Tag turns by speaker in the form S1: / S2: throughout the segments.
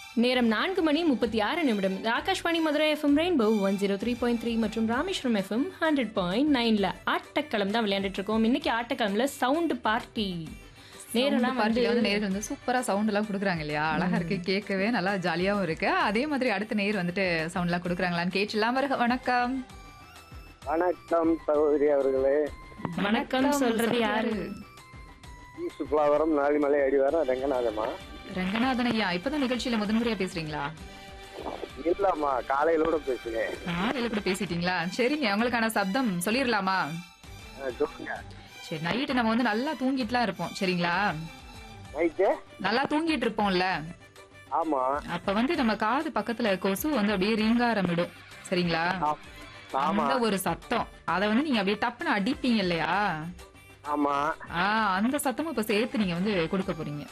S1: நேரம் நான்கு மணி முப்பத்தி ஆறு நிமிடம் இது Akashvani Madurai FM rainbow one zero three point three மற்றும் ராமேஸ்வரம் எஃப்எம் ஹண்ட்ரட் பாயிண்ட் நைன்ல ஆட்டக்களம் தான் விளையாண்டுட்டு இருக்கோம் இன்னைக்கு ஆட்டக்களம்ல சவுண்ட் பார்ட்டி நேரெல்லாம் வந்து
S2: பார்ட்டில வந்து நேர் வந்து சூப்பரா சவுண்ட் எல்லாம் கொடுக்குறாங்க இல்லையா அழகா இருக்கு கேட்கவே நல்லா ஜாலியாவும் இருக்கு அதே மாதிரி அடுத்த நேர் வந்துட்டு சவுண்ட் எல்லாம் கொடுக்குறாங்களான்னு கேட்டுலாம் வருக வணக்கம்
S3: வணக்கம் சகோதரி அவர்களே
S1: வணக்கம் சொல்றது யாரு
S3: ஈஸ்ட் புலாவரம் நாளிமலை அடிவாரம் ரெங்கநாதம்மா
S2: ரங்கநாதன் ஐயா இப்பதான் நிகழ்ச்சியில முதன்முறையா பேசுறீங்களா
S3: இல்லம்மா காலையிலோட பேசுகிறேன்
S2: காலையில கூட பேசிட்டீங்களா சரிங்க உங்களுக்கான சப்தம் சொல்லிடலாமா
S3: ஆ, சொல்லுங்க
S2: சரி நைட்டு நம்ம வந்து நல்லா தூங்கிட்டுலாம் இருப்போம் சரிங்களா
S3: நைட்டு
S2: நல்லா தூங்கிட்டு இருப்போம்ல
S3: ஆமா
S2: அப்ப வந்து நம்ம காது பக்கத்துல கொசு வந்து அப்படியே ரீங்காரமிடும் சரிங்களா
S3: ஆ, ஆமா
S2: அந்த ஒரு சத்தம் அத வந்து நீங்க அப்படியே டப்புன்னு அடிப்பீங்க இல்லையா
S3: ஆமா
S2: ஆ அந்த சத்தமும் இப்ப சேர்த்து நீங்க வந்து கொடுக்க போறீங்க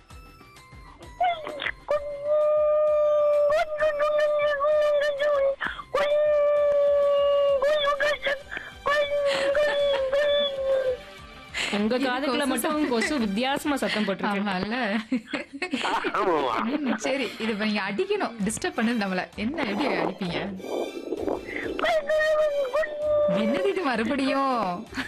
S1: உங்க காதுக்குள்ள மட்டும் கொசு வித்தியாசமா சத்தம் போட்டிருக்கு
S2: ஆமால
S3: ஆமாமா
S2: ம், சரி இது இப்ப நீங்க அடிக்கணும் டிஸ்டர்ப் பண்ணுது நம்மள என்ன எப்படி அடிப்பீங்க என்னது இது மறுபடியும்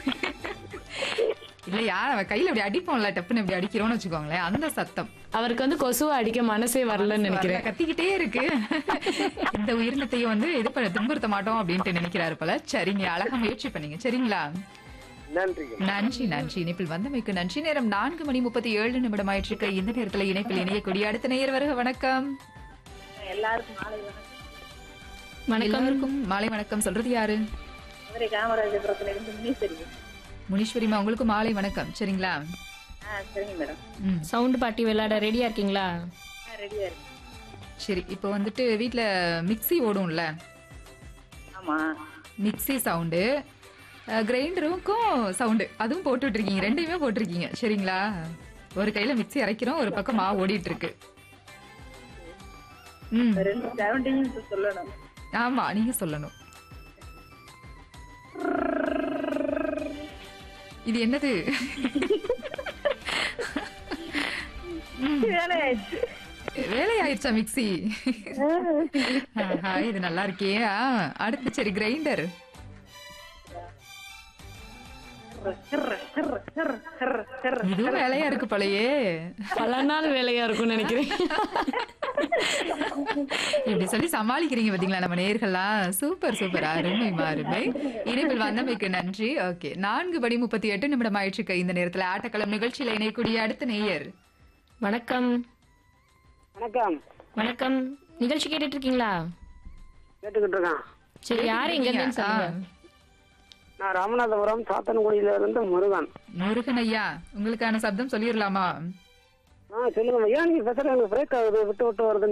S2: இல்லையா நம்ம கையில இப்படி அடிப்போம்ல டப்புன்னு இப்படி அடிக்கிறோம்னு வச்சுக்கோங்களேன் அந்த சத்தம்
S1: அவருக்கு வந்து கொசுவை அடிக்க மனசே வரலன்னு நினைக்கிறேன்
S2: கத்திக்கிட்டே இருக்கு இந்த உயிரினத்தையும் வந்து இது பண்ண துன்புறுத்த மாட்டோம் அப்படின்ட்டு நினைக்கிறாரு போல சரிங்க அழகா முயற்சி பண்ணீங்க சரிங்களா
S3: நன்றிங்க
S2: நன்றி நன்றி இணைப்பில் வந்தமைக்கு நன்றி நேரம் நான்கு மணி முப்பத்தி ஏழு நிமிடம் ஆயிட்டு இந்த நேரத்துல இணைப்பில் இணையக்கூடிய அடுத்த நேயர் வருக வணக்கம்
S4: எல்லாருக்கும் மாலை வணக்கம்
S1: வணக்கம்
S2: எல்லாருக்கும் மாலை வணக்கம் சொல்றது யாரு
S4: மதுரை காமராஜபுரத்துல இருந்து முனீஸ்வரி
S2: முனீஸ்வரிமா உங்களுக்கு மாலை வணக்கம் சரிங்களா
S4: ஆ சரிங்க மேடம்
S2: ம்
S1: சவுண்ட் பார்ட்டி விளையாட ரெடியா இருக்கீங்களா
S4: ஆ ரெடியா இருக்கு
S2: சரி இப்போ வந்துட்டு வீட்ல மிக்ஸி ஓடும்ல
S4: ஆமா
S2: மிக்ஸி சவுண்டு கிரைண்டருக்கும் சவுண்டு அதுவும் போட்டுட்டு இருக்கீங்க ரெண்டையுமே போட்டிருக்கீங்க சரிங்களா ஒரு கையில மிக்ஸி அரைக்கிறோம் ஒரு பக்கம் மாவு ஓடிட்டு இருக்கு ம்
S4: இந்த ரெண்டு செவன்டையும் சொல்லணும்
S2: ஆமா நீங்க சொல்லணும் இது என்னது
S4: வேலை ஆயிடுச்சு
S2: வேலையாயிருச்சா மிக்ஸி ஆஹா, இது நல்லா இருக்கே ஆ, அடுத்து சரி கிரைண்டர் இதுவும் வேலையா இருக்கு போலயே
S1: பல நாள் வேலையா இருக்கும்னு நினைக்கிறேன்
S2: இப்படி சொல்லி சமாளிக்கிறீங்க பாத்தீங்களா நம்ம நேர்கள்லாம் சூப்பர் சூப்பர் அருமை அருமை இணைப்பில் வந்தமைக்கு நன்றி ஓகே நான்கு படி முப்பத்தி எட்டு நிமிடம் ஆயிட்டு இருக்கு இந்த நேரத்துல ஆட்டக்களம் நிகழ்ச்சியில இணையக்கூடிய அடுத்த நேயர்
S1: வணக்கம்
S3: வணக்கம்
S1: வணக்கம் நிகழ்ச்சி கேட்டுட்டு இருக்கீங்களா
S3: கேட்டுக்கிட்டு இருக்கேன்
S1: சரி யாரு எங்க இருந்து
S2: ஆ,
S1: சொல்லுங்க
S3: நான் ராமநாதபுரம் சாத்தன்குடியில இருந்து முருகன்
S2: முருகன் ஐயா உங்களுக்கான சப்தம் சொல்லிடலாமா
S3: ஆ சொல்லுங்க ஏன் நீங்க பேசுறது எனக்கு பிரேக் ஆகுது விட்டு விட்டு வருது